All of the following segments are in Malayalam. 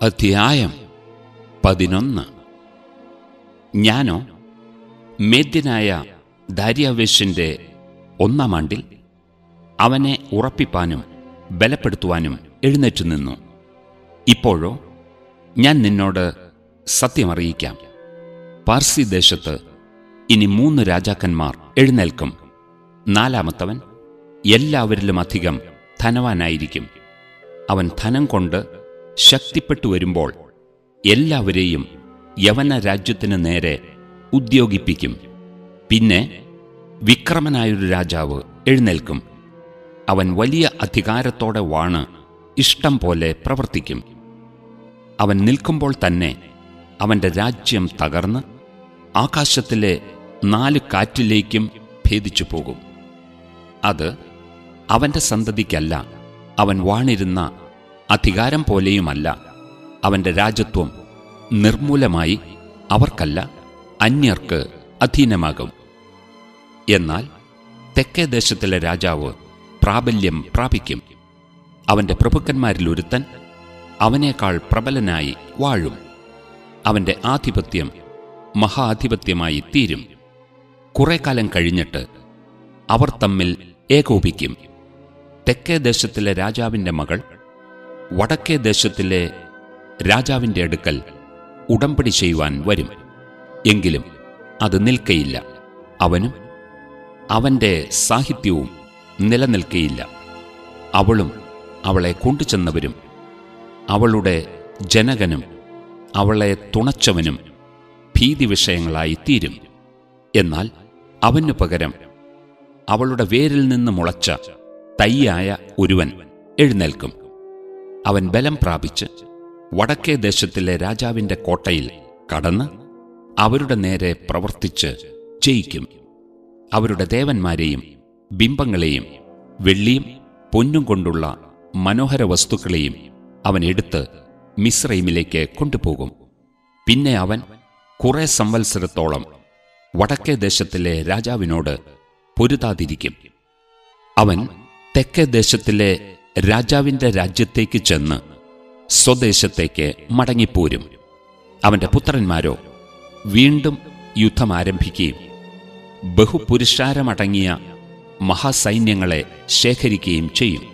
അധ്യായം പതിനൊന്ന് ഞാനോ മേദ്യനായ ദാര്യാവേശിന്റെ ഒന്നാം ആണ്ടിൽ അവനെ ഉറപ്പിപ്പാനും ബലപ്പെടുത്തുവാനും എഴുന്നേറ്റു നിന്നു ഇപ്പോഴോ ഞാൻ നിന്നോട് സത്യമറിയിക്കാം പാർസി ദേശത്ത് ഇനി മൂന്ന് രാജാക്കന്മാർ എഴുന്നേൽക്കും നാലാമത്തവൻ എല്ലാവരിലും അധികം ധനവാനായിരിക്കും അവൻ ധനം കൊണ്ട് ശക്തിപ്പെട്ടു വരുമ്പോൾ എല്ലാവരെയും യവന രാജ്യത്തിനു നേരെ ഉദ്യോഗിപ്പിക്കും പിന്നെ വിക്രമനായൊരു രാജാവ് എഴുന്നേൽക്കും അവൻ വലിയ അധികാരത്തോടെ വാണ് ഇഷ്ടം പോലെ പ്രവർത്തിക്കും അവൻ നിൽക്കുമ്പോൾ തന്നെ അവന്റെ രാജ്യം തകർന്ന് ആകാശത്തിലെ നാല് കാറ്റിലേക്കും ഭേദിച്ചു പോകും അത് അവന്റെ സന്തതിക്കല്ല അവൻ വാണിരുന്ന അധികാരം പോലെയുമല്ല അവന്റെ രാജ്യത്വം നിർമൂലമായി അവർക്കല്ല അന്യർക്ക് അധീനമാകും എന്നാൽ തെക്കേ ദേശത്തിലെ രാജാവ് പ്രാബല്യം പ്രാപിക്കും അവന്റെ പ്രഭുക്കന്മാരിൽ ഒരുത്തൻ അവനേക്കാൾ പ്രബലനായി വാഴും അവന്റെ ആധിപത്യം മഹാധിപത്യമായി തീരും കുറെ കാലം കഴിഞ്ഞിട്ട് അവർ തമ്മിൽ ഏകോപിക്കും തെക്കേ ദേശത്തിലെ രാജാവിന്റെ മകൾ വടക്കേ ദേശത്തിലെ രാജാവിന്റെ അടുക്കൽ ഉടമ്പടി ചെയ്യുവാൻ വരും എങ്കിലും അത് നിൽക്കയില്ല അവനും അവന്റെ സാഹിത്യവും നിലനിൽക്കയില്ല അവളും അവളെ കൊണ്ടുചെന്നവരും അവളുടെ ജനകനും അവളെ തുണച്ചവനും ഭീതി വിഷയങ്ങളായി തീരും എന്നാൽ അവനു പകരം അവളുടെ വേരിൽ നിന്ന് മുളച്ച തൈയായ ഒരുവൻ എഴുന്നേൽക്കും അവൻ ബലം പ്രാപിച്ച് വടക്കേ ദേശത്തിലെ രാജാവിന്റെ കോട്ടയിൽ കടന്ന് അവരുടെ നേരെ പ്രവർത്തിച്ച് ജയിക്കും അവരുടെ ദേവന്മാരെയും ബിംബങ്ങളെയും വെള്ളിയും പൊന്നും കൊണ്ടുള്ള മനോഹര വസ്തുക്കളെയും അവൻ എടുത്ത് മിശ്രൈമിലേക്ക് കൊണ്ടുപോകും പിന്നെ അവൻ കുറെ സംവത്സരത്തോളം വടക്കേ ദേശത്തിലെ രാജാവിനോട് പൊരുതാതിരിക്കും അവൻ തെക്കേ ദേശത്തിലെ രാജാവിന്റെ രാജ്യത്തേക്ക് ചെന്ന് സ്വദേശത്തേക്ക് മടങ്ങിപ്പോരും അവന്റെ പുത്രന്മാരോ വീണ്ടും യുദ്ധം ആരംഭിക്കുകയും ബഹുപുരുഷാരമടങ്ങിയ മഹാസൈന്യങ്ങളെ ശേഖരിക്കുകയും ചെയ്യും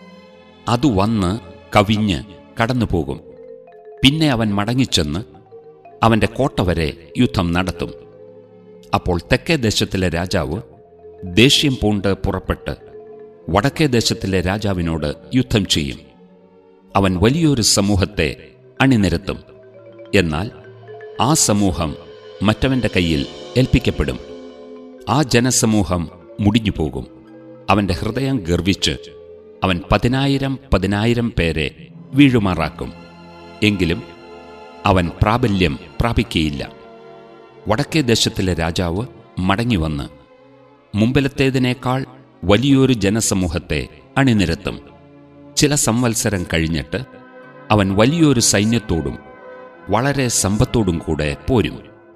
അതു വന്ന് കവിഞ്ഞ് കടന്നുപോകും പിന്നെ അവൻ മടങ്ങിച്ചെന്ന് അവന്റെ കോട്ട വരെ യുദ്ധം നടത്തും അപ്പോൾ തെക്കേ ദേശത്തിലെ രാജാവ് ദേഷ്യം പൂണ്ട് പുറപ്പെട്ട് വടക്കേ ദേശത്തിലെ രാജാവിനോട് യുദ്ധം ചെയ്യും അവൻ വലിയൊരു സമൂഹത്തെ അണിനിരത്തും എന്നാൽ ആ സമൂഹം മറ്റവന്റെ കയ്യിൽ ഏൽപ്പിക്കപ്പെടും ആ ജനസമൂഹം മുടിഞ്ഞുപോകും അവന്റെ ഹൃദയം ഗർവിച്ച് അവൻ പതിനായിരം പതിനായിരം പേരെ വീഴുമാറാക്കും എങ്കിലും അവൻ പ്രാബല്യം പ്രാപിക്കയില്ല വടക്കേ ദേശത്തിലെ രാജാവ് മടങ്ങിവന്ന് മുമ്പിലത്തേതിനേക്കാൾ വലിയൊരു ജനസമൂഹത്തെ അണിനിരത്തും ചില സംവത്സരം കഴിഞ്ഞിട്ട് അവൻ വലിയൊരു സൈന്യത്തോടും വളരെ സമ്പത്തോടും കൂടെ പോരും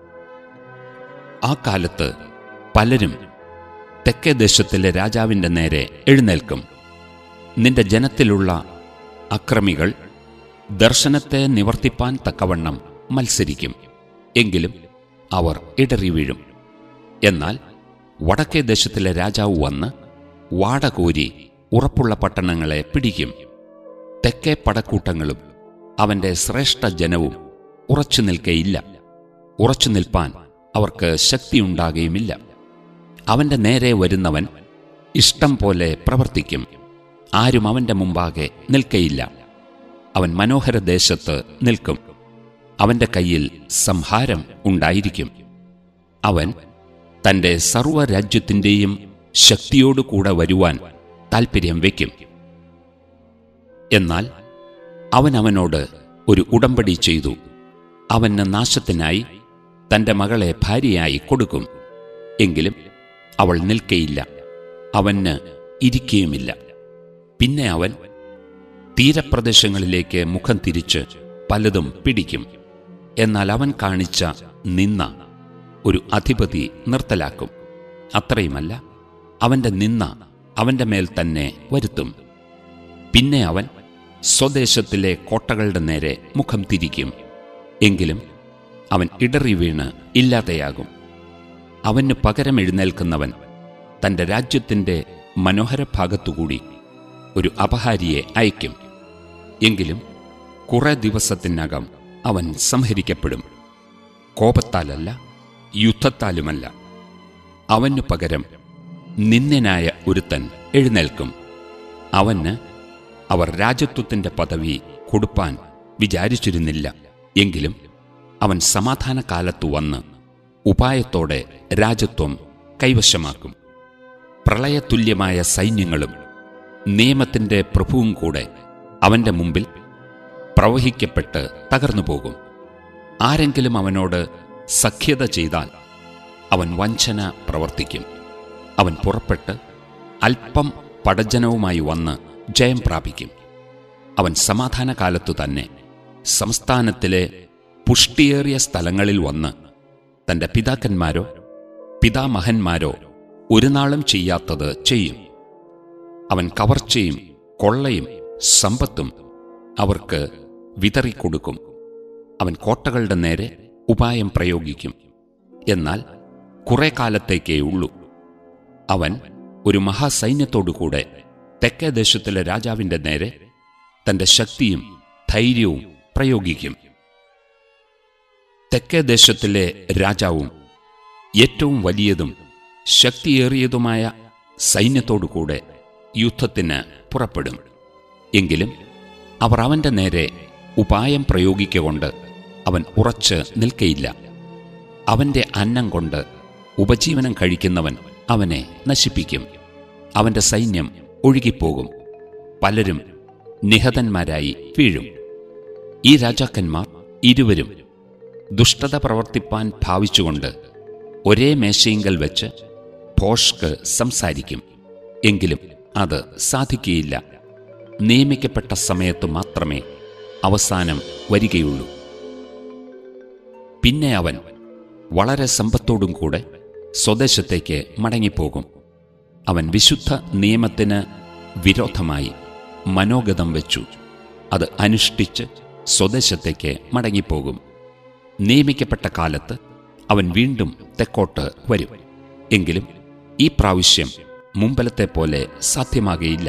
ആ കാലത്ത് പലരും തെക്കേ ദേശത്തിലെ രാജാവിന്റെ നേരെ എഴുന്നേൽക്കും നിന്റെ ജനത്തിലുള്ള അക്രമികൾ ദർശനത്തെ നിവർത്തിപ്പാൻ തക്കവണ്ണം മത്സരിക്കും എങ്കിലും അവർ ഇടറി വീഴും എന്നാൽ വടക്കേ ദേശത്തിലെ രാജാവ് വന്ന് വാടകോരി ഉറപ്പുള്ള പട്ടണങ്ങളെ പിടിക്കും തെക്കേ പടക്കൂട്ടങ്ങളും അവന്റെ ശ്രേഷ്ഠ ജനവും ഉറച്ചു നിൽക്കയില്ല ഉറച്ചു നിൽപ്പാൻ അവർക്ക് ശക്തിയുണ്ടാകുകയുമില്ല അവന്റെ നേരെ വരുന്നവൻ ഇഷ്ടം പോലെ പ്രവർത്തിക്കും ആരും അവന്റെ മുമ്പാകെ നിൽക്കയില്ല അവൻ മനോഹര ദേശത്ത് നിൽക്കും അവന്റെ കയ്യിൽ സംഹാരം ഉണ്ടായിരിക്കും അവൻ തന്റെ സർവ്വരാജ്യത്തിന്റെയും ശക്തിയോടുകൂടെ വരുവാൻ താൽപ്പര്യം വയ്ക്കും എന്നാൽ അവൻ അവനോട് ഒരു ഉടമ്പടി ചെയ്തു അവന് നാശത്തിനായി തന്റെ മകളെ ഭാര്യയായി കൊടുക്കും എങ്കിലും അവൾ നിൽക്കയില്ല അവന് ഇരിക്കുകയുമില്ല പിന്നെ അവൻ തീരപ്രദേശങ്ങളിലേക്ക് മുഖം തിരിച്ച് പലതും പിടിക്കും എന്നാൽ അവൻ കാണിച്ച നിന്ന ഒരു അധിപതി നിർത്തലാക്കും അത്രയുമല്ല അവന്റെ നിന്ന അവന്റെ മേൽ തന്നെ വരുത്തും പിന്നെ അവൻ സ്വദേശത്തിലെ കോട്ടകളുടെ നേരെ മുഖം തിരിക്കും എങ്കിലും അവൻ ഇടറി വീണ് ഇല്ലാതെയാകും അവന് പകരം എഴുന്നേൽക്കുന്നവൻ തന്റെ രാജ്യത്തിന്റെ മനോഹര ഭാഗത്തുകൂടി ഒരു അപഹാരിയെ അയക്കും എങ്കിലും കുറെ ദിവസത്തിനകം അവൻ സംഹരിക്കപ്പെടും കോപത്താലല്ല യുദ്ധത്താലുമല്ല അവനു പകരം നിന്ദനായ ഒരുത്തൻ എഴുന്നേൽക്കും അവന് അവർ രാജത്വത്തിന്റെ പദവി കൊടുപ്പാൻ വിചാരിച്ചിരുന്നില്ല എങ്കിലും അവൻ സമാധാന കാലത്തു വന്ന് ഉപായത്തോടെ രാജത്വം കൈവശമാക്കും പ്രളയതുല്യമായ സൈന്യങ്ങളും നിയമത്തിന്റെ പ്രഭുവും കൂടെ അവന്റെ മുമ്പിൽ പ്രവഹിക്കപ്പെട്ട് തകർന്നു പോകും ആരെങ്കിലും അവനോട് സഖ്യത ചെയ്താൽ അവൻ വഞ്ചന പ്രവർത്തിക്കും അവൻ പുറപ്പെട്ട് അല്പം പടജനവുമായി വന്ന് ജയം പ്രാപിക്കും അവൻ സമാധാന കാലത്തു തന്നെ സംസ്ഥാനത്തിലെ പുഷ്ടിയേറിയ സ്ഥലങ്ങളിൽ വന്ന് തന്റെ പിതാക്കന്മാരോ പിതാമഹന്മാരോ ഒരു നാളും ചെയ്യാത്തത് ചെയ്യും അവൻ കവർച്ചയും കൊള്ളയും സമ്പത്തും അവർക്ക് വിതറിക്കൊടുക്കും അവൻ കോട്ടകളുടെ നേരെ ഉപായം പ്രയോഗിക്കും എന്നാൽ കുറെ കാലത്തേക്കേ ഉള്ളൂ അവൻ ഒരു മഹാസൈന്യത്തോടുകൂടെ തെക്കേ ദേശത്തിലെ രാജാവിന്റെ നേരെ തന്റെ ശക്തിയും ധൈര്യവും പ്രയോഗിക്കും തെക്കേ ദേശത്തിലെ രാജാവും ഏറ്റവും വലിയതും ശക്തിയേറിയതുമായ സൈന്യത്തോടുകൂടെ യുദ്ധത്തിന് പുറപ്പെടും എങ്കിലും അവർ അവന്റെ നേരെ ഉപായം പ്രയോഗിക്കൊണ്ട് അവൻ ഉറച്ച് നിൽക്കയില്ല അവന്റെ അന്നം കൊണ്ട് ഉപജീവനം കഴിക്കുന്നവൻ അവനെ നശിപ്പിക്കും അവന്റെ സൈന്യം ഒഴുകിപ്പോകും പലരും നിഹതന്മാരായി വീഴും ഈ രാജാക്കന്മാർ ഇരുവരും ദുഷ്ടത പ്രവർത്തിപ്പാൻ ഭാവിച്ചുകൊണ്ട് ഒരേ മേശയിങ്കൽ വെച്ച് ഭോഷ്ക്ക് സംസാരിക്കും എങ്കിലും അത് സാധിക്കുകയില്ല നിയമിക്കപ്പെട്ട സമയത്ത് മാത്രമേ അവസാനം വരികയുള്ളൂ പിന്നെ അവൻ വളരെ സമ്പത്തോടും കൂടെ സ്വദേശത്തേക്ക് മടങ്ങിപ്പോകും അവൻ വിശുദ്ധ നിയമത്തിന് വിരോധമായി മനോഗതം വെച്ചു അത് അനുഷ്ഠിച്ച് സ്വദേശത്തേക്ക് മടങ്ങിപ്പോകും നിയമിക്കപ്പെട്ട കാലത്ത് അവൻ വീണ്ടും തെക്കോട്ട് വരും എങ്കിലും ഈ പ്രാവശ്യം മുമ്പലത്തെ പോലെ സാധ്യമാകയില്ല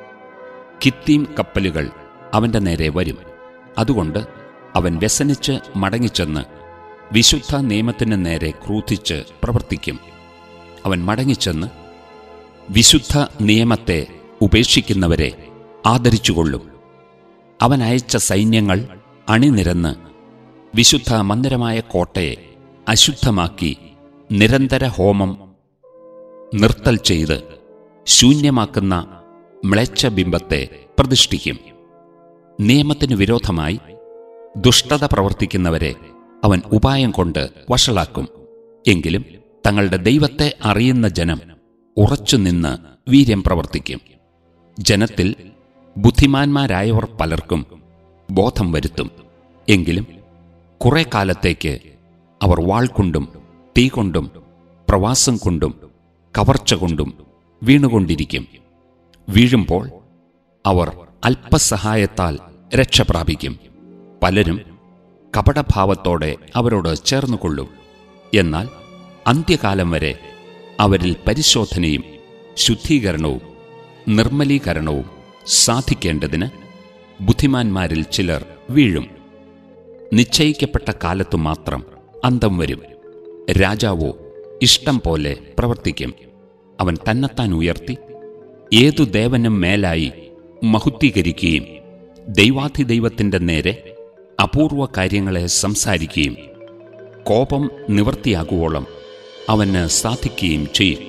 കിത്തീം കപ്പലുകൾ അവന്റെ നേരെ വരും അതുകൊണ്ട് അവൻ വ്യസനിച്ച് മടങ്ങിച്ചെന്ന് വിശുദ്ധ നിയമത്തിന് നേരെ ക്രൂധിച്ച് പ്രവർത്തിക്കും അവൻ മടങ്ങിച്ചെന്ന് വിശുദ്ധ നിയമത്തെ ഉപേക്ഷിക്കുന്നവരെ ആദരിച്ചുകൊള്ളും അവൻ അയച്ച സൈന്യങ്ങൾ അണിനിരന്ന് വിശുദ്ധ മന്ദിരമായ കോട്ടയെ അശുദ്ധമാക്കി നിരന്തര ഹോമം നിർത്തൽ ചെയ്ത് ശൂന്യമാക്കുന്ന മ്ലേച്ഛബിംബത്തെ പ്രതിഷ്ഠിക്കും നിയമത്തിനു വിരോധമായി ദുഷ്ടത പ്രവർത്തിക്കുന്നവരെ അവൻ ഉപായം കൊണ്ട് വഷളാക്കും എങ്കിലും തങ്ങളുടെ ദൈവത്തെ അറിയുന്ന ജനം ഉറച്ചുനിന്ന് വീര്യം പ്രവർത്തിക്കും ജനത്തിൽ ബുദ്ധിമാന്മാരായവർ പലർക്കും ബോധം വരുത്തും എങ്കിലും കുറെ കാലത്തേക്ക് അവർ വാൾ കൊണ്ടും തീ കൊണ്ടും പ്രവാസം കൊണ്ടും കവർച്ച കൊണ്ടും വീണുകൊണ്ടിരിക്കും വീഴുമ്പോൾ അവർ അല്പസഹായത്താൽ രക്ഷപ്രാപിക്കും പലരും കപടഭാവത്തോടെ അവരോട് ചേർന്നുകൊള്ളും എന്നാൽ അന്ത്യകാലം വരെ അവരിൽ പരിശോധനയും ശുദ്ധീകരണവും നിർമ്മലീകരണവും സാധിക്കേണ്ടതിന് ബുദ്ധിമാന്മാരിൽ ചിലർ വീഴും നിശ്ചയിക്കപ്പെട്ട കാലത്തു മാത്രം അന്തം വരും രാജാവോ ഇഷ്ടം പോലെ പ്രവർത്തിക്കും അവൻ തന്നെത്താൻ ഉയർത്തി ഏതു ദേവനും മേലായി മഹുദ്ധീകരിക്കുകയും ദൈവാധിദൈവത്തിന്റെ നേരെ അപൂർവ കാര്യങ്ങളെ സംസാരിക്കുകയും കോപം നിവർത്തിയാകുവോളം അവന് സാധിക്കുകയും ചെയ്യും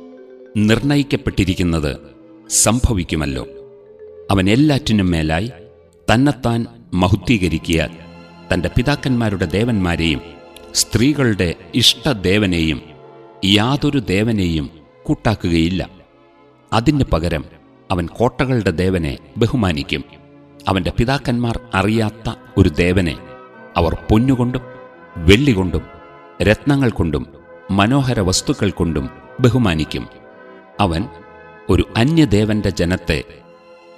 നിർണയിക്കപ്പെട്ടിരിക്കുന്നത് സംഭവിക്കുമല്ലോ അവൻ എല്ലാറ്റിനും മേലായി തന്നെത്താൻ മഹുദ്ധീകരിക്കിയാൽ തന്റെ പിതാക്കന്മാരുടെ ദേവന്മാരെയും സ്ത്രീകളുടെ ഇഷ്ടദേവനെയും യാതൊരു ദേവനെയും കൂട്ടാക്കുകയില്ല അതിന് പകരം അവൻ കോട്ടകളുടെ ദേവനെ ബഹുമാനിക്കും അവന്റെ പിതാക്കന്മാർ അറിയാത്ത ഒരു ദേവനെ അവർ പൊന്നുകൊണ്ടും വെള്ളികൊണ്ടും രത്നങ്ങൾ കൊണ്ടും മനോഹര വസ്തുക്കൾ കൊണ്ടും ബഹുമാനിക്കും അവൻ ഒരു അന്യദേവന്റെ ജനത്തെ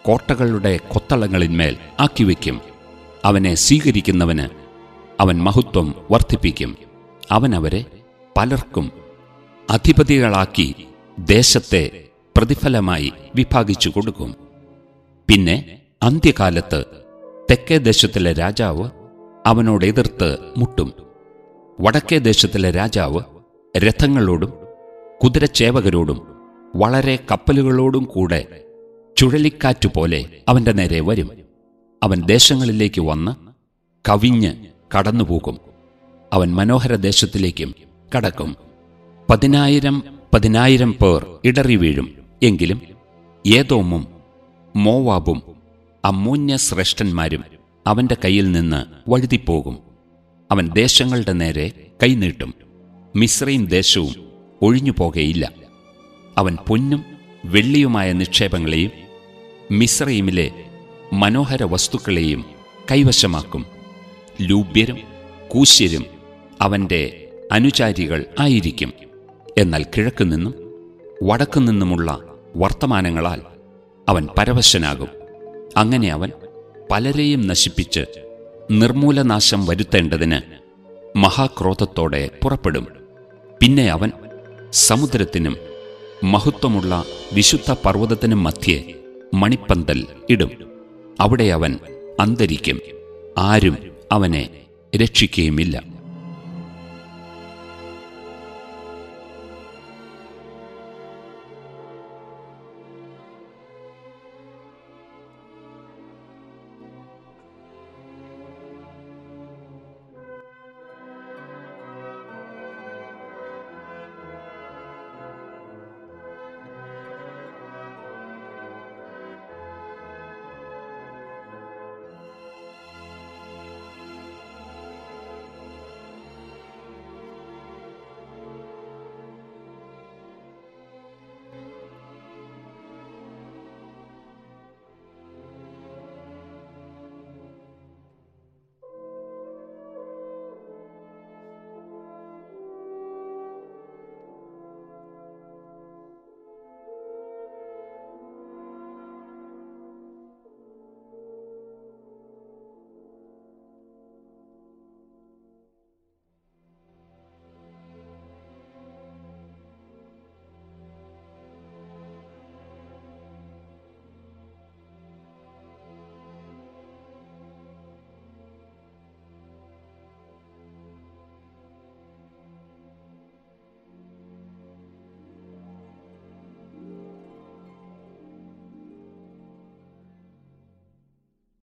കോട്ടകളുടെ കൊത്തളങ്ങളിന്മേൽ ആക്കിവെക്കും അവനെ സ്വീകരിക്കുന്നവന് അവൻ മഹത്വം വർദ്ധിപ്പിക്കും അവൻ അവരെ പലർക്കും അധിപതികളാക്കി ദേശത്തെ പ്രതിഫലമായി വിഭാഗിച്ചു കൊടുക്കും പിന്നെ അന്ത്യകാലത്ത് തെക്കേ ദേശത്തിലെ രാജാവ് അവനോട് എതിർത്ത് മുട്ടും വടക്കേ ദേശത്തിലെ രാജാവ് രഥങ്ങളോടും കുതിരച്ചേവകരോടും വളരെ കപ്പലുകളോടും കൂടെ ചുഴലിക്കാറ്റുപോലെ അവന്റെ നേരെ വരും അവൻ ദേശങ്ങളിലേക്ക് വന്ന് കവിഞ്ഞ് കടന്നുപോകും അവൻ മനോഹര ദേശത്തിലേക്കും കടക്കും പതിനായിരം പതിനായിരം പേർ ഇടറി വീഴും എങ്കിലും ഏതോമും മോവാബും അമ്മൂന്യ ശ്രേഷ്ഠന്മാരും അവന്റെ കയ്യിൽ നിന്ന് വഴുതിപ്പോകും അവൻ ദേശങ്ങളുടെ നേരെ കൈനീട്ടും മിശ്രയും ദേശവും ഒഴിഞ്ഞു പോകയില്ല അവൻ പൊന്നും വെള്ളിയുമായ നിക്ഷേപങ്ങളെയും മിശ്രയിമിലെ മനോഹര വസ്തുക്കളെയും കൈവശമാക്കും ലൂബ്യരും കൂശ്യരും അവന്റെ അനുചാരികൾ ആയിരിക്കും എന്നാൽ കിഴക്കുനിന്നും വടക്കുനിന്നുമുള്ള വർത്തമാനങ്ങളാൽ അവൻ പരവശനാകും അങ്ങനെ അവൻ പലരെയും നശിപ്പിച്ച് നിർമൂലനാശം വരുത്തേണ്ടതിന് മഹാക്രോധത്തോടെ പുറപ്പെടും പിന്നെ അവൻ സമുദ്രത്തിനും മഹത്വമുള്ള വിശുദ്ധ പർവ്വതത്തിനും മധ്യേ മണിപ്പന്തൽ ഇടും അവിടെ അവൻ അന്തരിക്കും ആരും അവനെ രക്ഷിക്കുകയുമില്ല